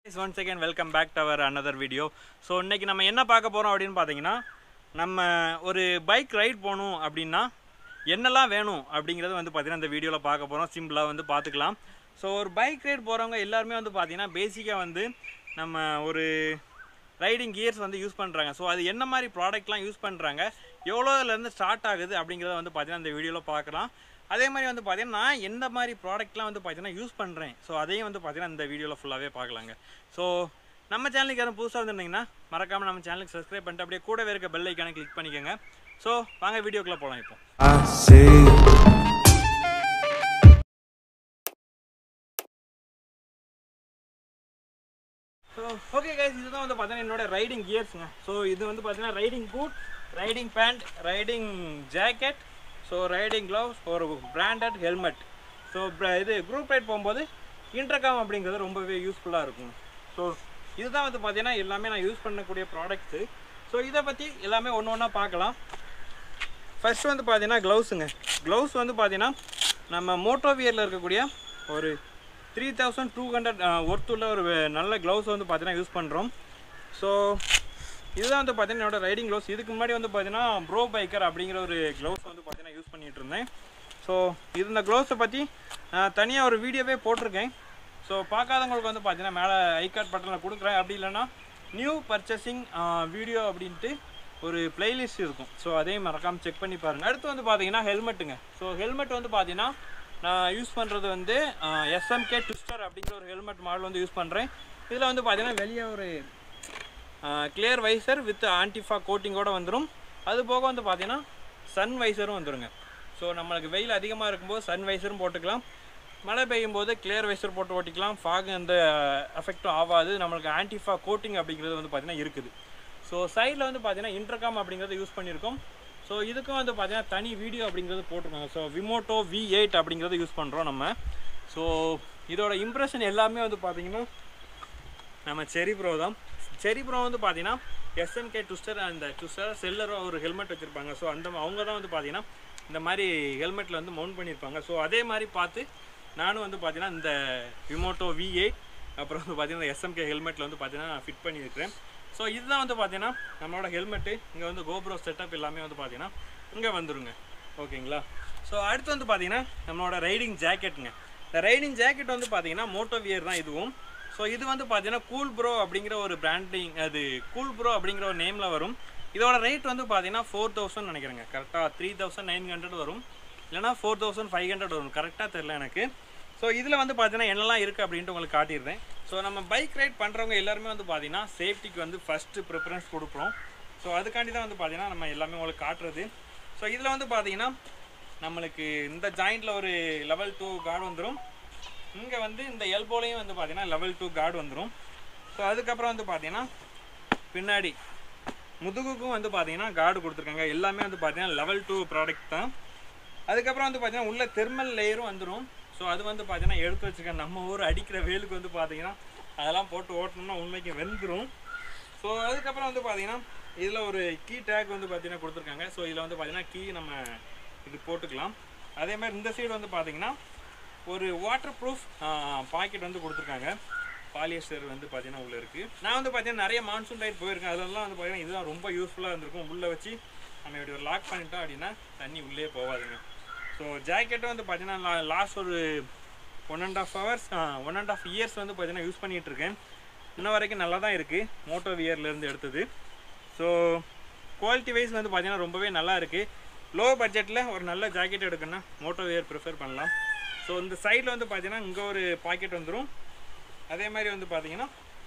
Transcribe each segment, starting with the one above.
One second welcome back to our another video so இன்னைக்கு நம்ம என்ன பார்க்க போகிறோம் அப்படின்னு பார்த்தீங்கன்னா நம்ம ஒரு பைக் ரைட் போகணும் அப்படின்னா என்னெல்லாம் வேணும் அப்படிங்கிறது வந்து பார்த்தீங்கன்னா இந்த வீடியோவில் பார்க்க போகிறோம் சிம்பிளாக வந்து பார்த்துக்கலாம் ஸோ ஒரு பைக் ரைட் போகிறவங்க எல்லாருமே வந்து பார்த்தீங்கன்னா பேசிக்காக வந்து நம்ம ஒரு ரைடிங் கியர்ஸ் வந்து யூஸ் பண்ணுறாங்க ஸோ அது என்ன மாதிரி ப்ராடக்ட்லாம் யூஸ் பண்ணுறாங்க எவ்வளோலேருந்து ஸ்டார்ட் ஆகுது அப்படிங்கிறத வந்து பார்த்தீங்கன்னா இந்த வீடியோவில் பார்க்கலாம் அதே மாதிரி வந்து பார்த்தீங்கன்னா நான் எந்த மாதிரி ப்ராடக்ட்லாம் வந்து பார்த்தீங்கன்னா யூஸ் பண்ணுறேன் ஸோ அதையும் வந்து பார்த்தீங்கன்னா இந்த வீடியோவில் ஃபுல்லாகவே பார்க்கலாங்க ஸோ நம்ம சேனலுக்கு யாரும் புதுசாக வந்துருந்தீங்கன்னா மறக்காமல் நம்ம சேனலுக்கு சப்ஸ்கிரைப் பண்ணிட்டு அப்படியே கூடவே இருக்க பெல் ஐக்கானை கிளிக் பண்ணிக்கோங்க ஸோ வாங்க வீடியோக்குள்ளே போகலாம் இப்போ I see. So okay guys இதுதான் வந்து பார்த்தீங்கன்னா என்னோட ரைடிங் கியர்ஸுங்க ஸோ இது வந்து பார்த்தீங்கன்னா riding boot riding pant riding jacket so riding gloves ஒரு பிராண்டட் ஹெல்மெட் ஸோ இது குரூப் ரைட் போகும்போது இன்டர்காம் அப்படிங்கிறது ரொம்பவே யூஸ்ஃபுல்லாக இருக்கும் ஸோ இதுதான் வந்து பார்த்தீங்கன்னா எல்லாமே நான் யூஸ் பண்ணக்கூடிய ப்ராடக்ட்ஸு ஸோ இதை பற்றி எல்லாமே ஒன்று ஒன்றா பார்க்கலாம் ஃபர்ஸ்ட் வந்து பார்த்தீங்கன்னா க்ளவுஸுங்க க்ளவுஸ் வந்து பார்த்தீங்கன்னா நம்ம மோட்டோவியரில் இருக்கக்கூடிய ஒரு த்ரீ தௌசண்ட் டூ ஹண்ட்ரட் ஒர்த்துள்ள ஒரு நல்ல க்ளவுஸ் வந்து பார்த்தீங்கன்னா யூஸ் பண்ணுறோம் ஸோ இதுதான் வந்து பார்த்தீங்கன்னா என்னோட ரைடிங் க்ளவுஸ் இதுக்கு முன்னாடி வந்து பார்த்தீங்கன்னா ப்ரோ பைக்கர் அப்படிங்கிற ஒரு க்ளவுஸ் வந்து பார்த்தீங்கன்னா யூஸ் பண்ணிகிட்டு இருந்தேன் ஸோ இது இந்த க்ளவுஸை பற்றி தனியாக ஒரு வீடியோவே போட்டிருக்கேன் ஸோ பார்க்காதவங்களுக்கு வந்து பார்த்தீங்கன்னா மேலே ஐ கார்ட் பட்டனில் கொடுக்குறேன் அப்படி இல்லைன்னா நியூ பர்ச்சேசிங் வீடியோ அப்படின்ட்டு ஒரு பிளேலிஸ்ட் இருக்கும் ஸோ அதையும் மறக்காமல் செக் பண்ணி பாருங்கள் அடுத்து வந்து பார்த்தீங்கன்னா ஹெல்மெட்டுங்க ஸோ ஹெல்மெட் வந்து பார்த்தீங்கன்னா நான் யூஸ் பண்ணுறது வந்து எஸ்எம்கே ட்விஸ்டர் அப்படிங்கிற ஒரு ஹெல்மெட் மாடல் வந்து யூஸ் பண்ணுறேன் இதில் வந்து பார்த்தீங்கன்னா வெளியே ஒரு கிளியர் வைசர் வித் ஆன்டிஃபா கோட்டிங்கோட வந்துடும் அது போக வந்து பார்த்தீங்கன்னா சன் வைசரும் வந்துருங்க ஸோ நம்மளுக்கு வெயில் அதிகமாக இருக்கும்போது சன் வைசரும் போட்டுக்கலாம் மழை பெய்யும் போது கிளியர் வைசர் போட்டு ஓட்டிக்கலாம் ஃபாக் எந்த எஃபெக்டும் ஆகாது நம்மளுக்கு ஆன்டிஃபா கோட்டிங் அப்படிங்கிறது வந்து பார்த்தீங்கன்னா இருக்குது ஸோ சைடில் வந்து பார்த்தீங்கன்னா இன்டர்காம் அப்படிங்கிறத யூஸ் பண்ணியிருக்கோம் ஸோ இதுக்கும் வந்து பார்த்தீங்கன்னா தனி வீடியோ அப்படிங்கிறது போட்டிருக்காங்க ஸோ விமோட்டோ வி எயிட் அப்படிங்கிறத யூஸ் பண்ணுறோம் நம்ம ஸோ இதோட இம்ப்ரெஷன் எல்லாமே வந்து பார்த்தீங்கன்னா நம்ம செரி ப்ரோ தான் செரி ப்ரோ வந்து பார்த்தீங்கன்னா எஸ்எம்கே ட்விஸ்டர் அந்த ட்விஸ்டர் செல்லரோ ஒரு ஹெல்மெட் வச்சுருப்பாங்க ஸோ அந்த அவங்க தான் வந்து பார்த்தீங்கன்னா இந்த மாதிரி ஹெல்மெட்டில் வந்து மவுண்ட் பண்ணியிருப்பாங்க ஸோ அதே மாதிரி பார்த்து நானும் வந்து பார்த்தீங்கன்னா இந்த விமோட்டோ வி எயிட் அப்புறம் வந்து பார்த்தீங்கன்னா எஸ்எம்கே ஹெல்மெட்டில் வந்து பார்த்தீங்கன்னா ஃபிட் பண்ணியிருக்கிறேன் ஸோ இதுதான் வந்து பார்த்தீங்கன்னா நம்மளோட ஹெல்மெட்டு இங்கே வந்து கோப்ரோ செட்டப் எல்லாமே வந்து பார்த்தீங்கன்னா இங்கே வந்துருங்க ஓகேங்களா ஸோ அடுத்து வந்து பார்த்தீங்கன்னா நம்மளோட ரைடிங் ஜாக்கெட்டுங்க இந்த ரைடிங் ஜாக்கெட் வந்து பார்த்தீங்கன்னா மோட்டோ வியர் தான் இதுவும் ஸோ இது வந்து பார்த்தீங்கன்னா கூல் ப்ரோ அப்படிங்கிற ஒரு பிராண்டிங் அது கூல் ப்ரோ அப்படிங்கிற ஒரு நேமில் வரும் இதோட ரேட் வந்து பார்த்தீங்கன்னா ஃபோர் தௌசண்ட் நினைக்கிறேங்க கரெக்டாக த்ரீ தௌசண்ட் நைன் ஹண்ட்ரட் வரும் இல்லைனா ஃபோர் தௌசண்ட் ஃபைவ் ஹண்ட்ரட் வரும் கரெக்டாக தெரில எனக்கு ஸோ இதில் வந்து பார்த்தீங்கன்னா என்னெல்லாம் இருக்குது அப்படின்ட்டு உங்களுக்கு காட்டிடுறேன் ஸோ நம்ம பைக் ரைட் பண்ணுறவங்க எல்லாருமே வந்து பார்த்தீங்கன்னா சேஃப்டிக்கு வந்து ஃபஸ்ட்டு ப்ரிஃபரன்ஸ் கொடுக்குறோம் ஸோ அதுக்காண்டி தான் வந்து பார்த்தீங்கன்னா நம்ம எல்லாமே உங்களுக்கு காட்டுறது ஸோ இதில் வந்து பார்த்தீங்கன்னா நம்மளுக்கு இந்த ஜாயிண்டில் ஒரு லெவல் டூ கார்டு வந்துடும் இங்கே வந்து இந்த எல்போலையும் வந்து பார்த்தீங்கன்னா லெவல் டூ கார்டு வந்துடும் ஸோ அதுக்கப்புறம் வந்து பார்த்தீங்கன்னா பின்னாடி முதுகுக்கும் வந்து பார்த்தீங்கன்னா கார்டு கொடுத்துருக்காங்க எல்லாமே வந்து பார்த்தீங்கன்னா லெவல் டூ ப்ராடக்ட் தான் அதுக்கப்புறம் வந்து பார்த்தீங்கன்னா உள்ள தெர்மல் லேயரும் வந்துடும் ஸோ அது வந்து பார்த்தீங்கன்னா எடுத்து வச்சுக்க நம்ம ஊர் அடிக்கிற வெயிலுக்கு வந்து பார்த்தீங்கன்னா அதெல்லாம் போட்டு ஓட்டணும்னா உண்மைக்கு வெந்துடும் ஸோ அதுக்கப்புறம் வந்து பார்த்தீங்கன்னா இதில் ஒரு கீ டேக் வந்து பார்த்தீங்கன்னா கொடுத்துருக்காங்க ஸோ இதில் வந்து பார்த்தீங்கன்னா கீ நம்ம இது போட்டுக்கலாம் அதே மாதிரி இந்த சைடு வந்து பார்த்தீங்கன்னா ஒரு வாட்டர் ப்ரூஃப் பாக்கெட் வந்து கொடுத்துருக்காங்க பாலியஸ்டர் வந்து பார்த்தீங்கன்னா உள்ளே இருக்குது நான் வந்து பார்த்தீங்கன்னா நிறைய மான்சூன் லைட் போயிருக்கேன் அதெல்லாம் வந்து பார்த்தீங்கன்னா இதுதான் ரொம்ப யூஸ்ஃபுல்லாக இருந்திருக்கும் உள்ளே வச்சு நம்ம இப்படி ஒரு லாக் பண்ணிட்டோம் அப்படின்னா தண்ணி உள்ளே போகாதுங்க ஸோ ஜாக்கெட்டும் வந்து பார்த்தீங்கன்னா லாஸ்ட் ஒரு one and half hours one and half years வந்து பார்த்தீங்கன்னா யூஸ் பண்ணிகிட்டு இருக்கேன் இன்ன வரைக்கும் நல்லா தான் இருக்குது மோட்டோ வியர்லேருந்து எடுத்தது ஸோ குவாலிட்டி வைஸ் வந்து பார்த்தீங்கன்னா ரொம்பவே நல்லா இருக்குது லோ பட்ஜெட்டில் ஒரு நல்ல ஜாக்கெட் எடுக்கணும்னா மோட்டோ வியர் ப்ரிஃபர் பண்ணலாம் ஸோ இந்த சைடில் வந்து பார்த்தீங்கன்னா இங்கே ஒரு பாக்கெட் வந்துடும் அதே மாதிரி வந்து பார்த்தீங்கன்னா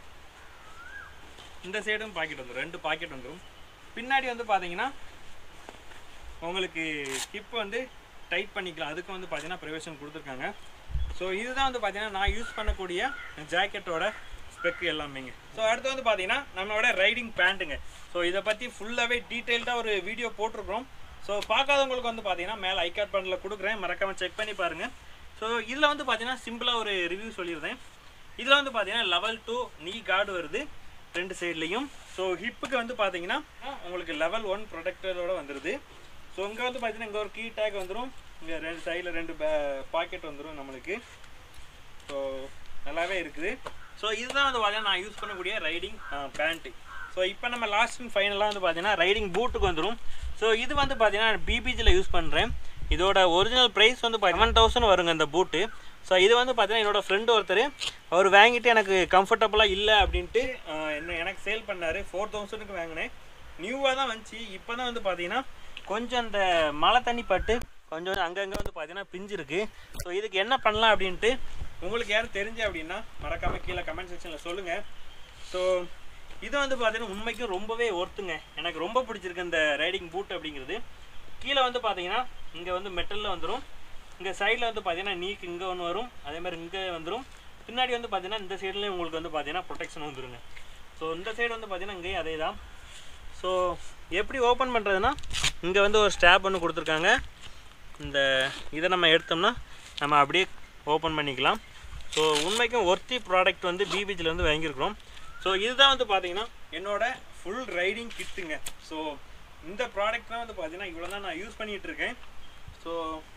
இந்த சைடும் பாக்கெட் வந்துடும் ரெண்டு பாக்கெட் வந்துடும் பின்னாடி வந்து பார்த்தீங்கன்னா உங்களுக்கு ஹிப் வந்து டைட் பண்ணிக்கலாம் அதுக்கு வந்து பார்த்தீங்கன்னா ப்ரிவேஷன் கொடுத்துருக்காங்க ஸோ இதுதான் வந்து பார்த்தீங்கன்னா நான் யூஸ் பண்ணக்கூடிய ஜாக்கெட்டோட ஸ்பெக் எல்லாமேங்க ஸோ அடுத்து வந்து பார்த்தீங்கன்னா நம்மளோட ரைடிங் பேண்ட்டுங்க ஸோ இதை பற்றி ஃபுல்லாகவே டீட்டெயில்டாக ஒரு வீடியோ போட்டிருக்கிறோம் ஸோ பார்க்காதவங்களுக்கு வந்து பார்த்தீங்கன்னா மேலே ஐகார்ட் பண்டில் கொடுக்குறேன் மறக்காமல் செக் பண்ணி பாருங்கள் ஸோ இதில் வந்து பார்த்தீங்கன்னா சிம்பிளாக ஒரு ரிவ்யூ சொல்லியிருந்தேன் இதில் வந்து பார்த்தீங்கன்னா லெவல் டூ நீ கார்டு வருது ரெண்டு சைட்லேயும் ஸோ ஹிப்புக்கு வந்து பார்த்தீங்கன்னா உங்களுக்கு லெவல் ஒன் ப்ரொடெக்டரோட வந்துடுது ஸோ இங்கே வந்து பார்த்தீங்கன்னா இங்கே ஒரு கீ டேக் வந்துடும் இங்கே ரெண்டு சைடில் ரெண்டு பாக்கெட் வந்துடும் நம்மளுக்கு ஸோ நல்லாவே இருக்குது ஸோ இதுதான் வந்து பார்த்தீங்கன்னா நான் யூஸ் பண்ணக்கூடிய ரைடிங் பேண்ட்டு ஸோ இப்போ நம்ம லாஸ்ட் அண்ட் ஃபைனலாக வந்து பார்த்தீங்கன்னா ரைடிங் பூட்டுக்கு வந்துடும் ஸோ இது வந்து பார்த்தீங்கன்னா பிபிஜியில் யூஸ் பண்ணுறேன் இதோட ஒரிஜினல் ப்ரைஸ் வந்து செவன் தௌசண்ட் வருங்க இந்த பூட்டு ஸோ இது வந்து பார்த்தீங்கன்னா என்னோட ஃப்ரெண்டு ஒருத்தர் அவர் வாங்கிட்டு எனக்கு கம்ஃபர்டபுளாக இல்லை அப்படின்ட்டு ஆஹ், என்ன எனக்கு சேல் பண்ணார் ஃபோர் தௌசண்ட்க்கு வாங்கினேன் நியூவாக தான் வந்துச்சு இப்போ தான் வந்து பார்த்தீங்கன்னா கொஞ்சம் அந்த மழை தண்ணி பட்டு கொஞ்சம் அங்கங்கே வந்து பார்த்தீங்கன்னா பிஞ்சு இருக்கு ஸோ இதுக்கு என்ன பண்ணலாம் அப்படின்ட்டு உங்களுக்கு யாரும் தெரிஞ்சு அப்படின்னா மறக்காமல் கீழே கமெண்ட் செக்ஷனில் சொல்லுங்கள் ஸோ இது வந்து பார்த்தீங்கன்னா உண்மைக்கும் ரொம்பவே ஒர்த்துங்க எனக்கு ரொம்ப பிடிச்சிருக்கு இந்த ரைடிங் பூட் அப்படிங்கிறது கீழே வந்து பார்த்தீங்கன்னா இங்கே வந்து மெட்டலில் வந்துடும் இங்கே சைடில் வந்து பார்த்தீங்கன்னா நீக்கு இங்கே ஒன்று வரும் அதே மாதிரி இங்கே வந்துடும் பின்னாடி வந்து பார்த்தீங்கன்னா இந்த சைட்லேயும் உங்களுக்கு வந்து பார்த்தீங்கன்னா ப்ரொடெக்ஷன் வந்துருங்க ஸோ இந்த சைடு வந்து பார்த்தீங்கன்னா இங்கேயும் அதே தான் ஸோ எப்படி ஓப்பன் பண்ணுறதுன்னா இங்கே வந்து ஒரு ஸ்டாப் ஒன்று கொடுத்துருக்காங்க இந்த இதை நம்ம எடுத்தோம்னா நம்ம அப்படியே ஓப்பன் பண்ணிக்கலாம் ஸோ உண்மைக்கும் ஒர்த்தி ப்ராடக்ட் வந்து பிபிஜியில் வந்து வாங்கியிருக்கிறோம் ஸோ இதுதான் வந்து பார்த்தீங்கன்னா என்னோட ஃபுல் ரைடிங் கிட்டுங்க ஸோ இந்த ப்ராடக்ட் தான் வந்து பார்த்தீங்கன்னா இவ்வளோ தான் நான் யூஸ் பண்ணிகிட்டு இருக்கேன் ஸோ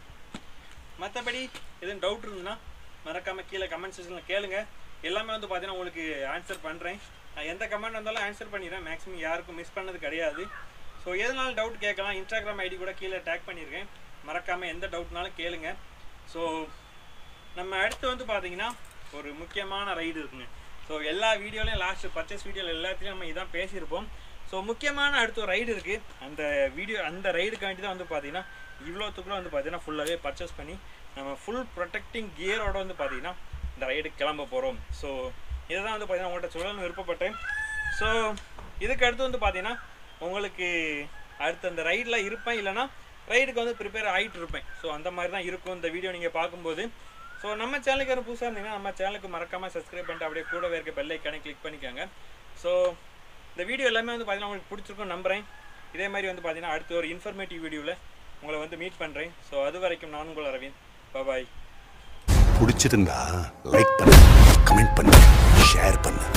மற்றபடி எதுவும் டவுட் இருந்ததுன்னா மறக்காமல் கீழே கமெண்ட் செக்ஷனில் கேளுங்க எல்லாமே வந்து பார்த்தீங்கன்னா உங்களுக்கு ஆன்சர் பண்ணுறேன் நான் எந்த கமெண்ட் வந்தாலும் ஆன்சர் பண்ணிடுறேன் மேக்ஸிமம் யாருக்கும் மிஸ் பண்ணது கிடையாது ஸோ எதனாலும் டவுட் கேட்கலாம் இன்ஸ்டாகிராம் ஐடி கூட கீழே டேக் பண்ணியிருக்கேன் மறக்காமல் எந்த டவுட்னாலும் கேளுங்க ஸோ நம்ம அடுத்து வந்து பார்த்தீங்கன்னா ஒரு முக்கியமான ரைடு இருக்குங்க ஸோ எல்லா வீடியோலையும் லாஸ்ட் பர்ச்சேஸ் வீடியோவில் எல்லாத்துலையும் நம்ம இதான் பேசியிருப்போம் ஸோ முக்கியமான அடுத்த ஒரு ரைடு இருக்குது அந்த வீடியோ அந்த ரைடுக்காண்டி தான் வந்து பார்த்தீங்கன்னா இவ்வளோத்துக்குள்ள வந்து பார்த்தீங்கன்னா ஃபுல்லாகவே பர்ச்சேஸ் பண்ணி நம்ம ஃபுல் ப்ரொடெக்டிங் கியரோட வந்து பார்த்தீங்கன்னா இந்த ரைடுக்கு கிளம்ப போகிறோம் ஸோ இதை தான் வந்து பார்த்தீங்கன்னா உங்கள்கிட்ட சொல்லணும்னு விருப்பப்பட்டேன் ஸோ இதுக்கு அடுத்து வந்து பார்த்தீங்கன்னா உங்களுக்கு அடுத்து அந்த ரைடில் இருப்பேன் இல்லைன்னா ரைடுக்கு வந்து ப்ரிப்பேர் ஆகிட்டு இருப்பேன் ஸோ அந்த மாதிரி தான் இருக்கும் இந்த வீடியோ நீங்கள் பார்க்கும்போது ஸோ நம்ம சேனலுக்கு யாரும் புதுசாக இருந்தீங்கன்னா நம்ம சேனலுக்கு மறக்காமல் சப்ஸ்கிரைப் பண்ணிட்டு அப்படியே கூடவே இருக்க பெல் ஐக்கானே கிளிக் பண்ணிக்கோங்க ஸோ இந்த வீடியோ எல்லாமே வந்து பார்த்தீங்கன்னா உங்களுக்கு பிடிச்சிருக்கும் நம்புகிறேன் இதே மாதிரி வந்து பார்த்தீங்கன்னா அடுத்த ஒரு இன்ஃபர்மேட்டிவ் வீடியோவில் உங்களை வந்து மீட் பண்ணுறேன் ஸோ அது வரைக்கும் நான் உங்கள் அரவிந்த் பாய் பிடிச்சிருந்தா லைக் பண்ணு கமெண்ட் பண்ணு ஷேர் பண்ணு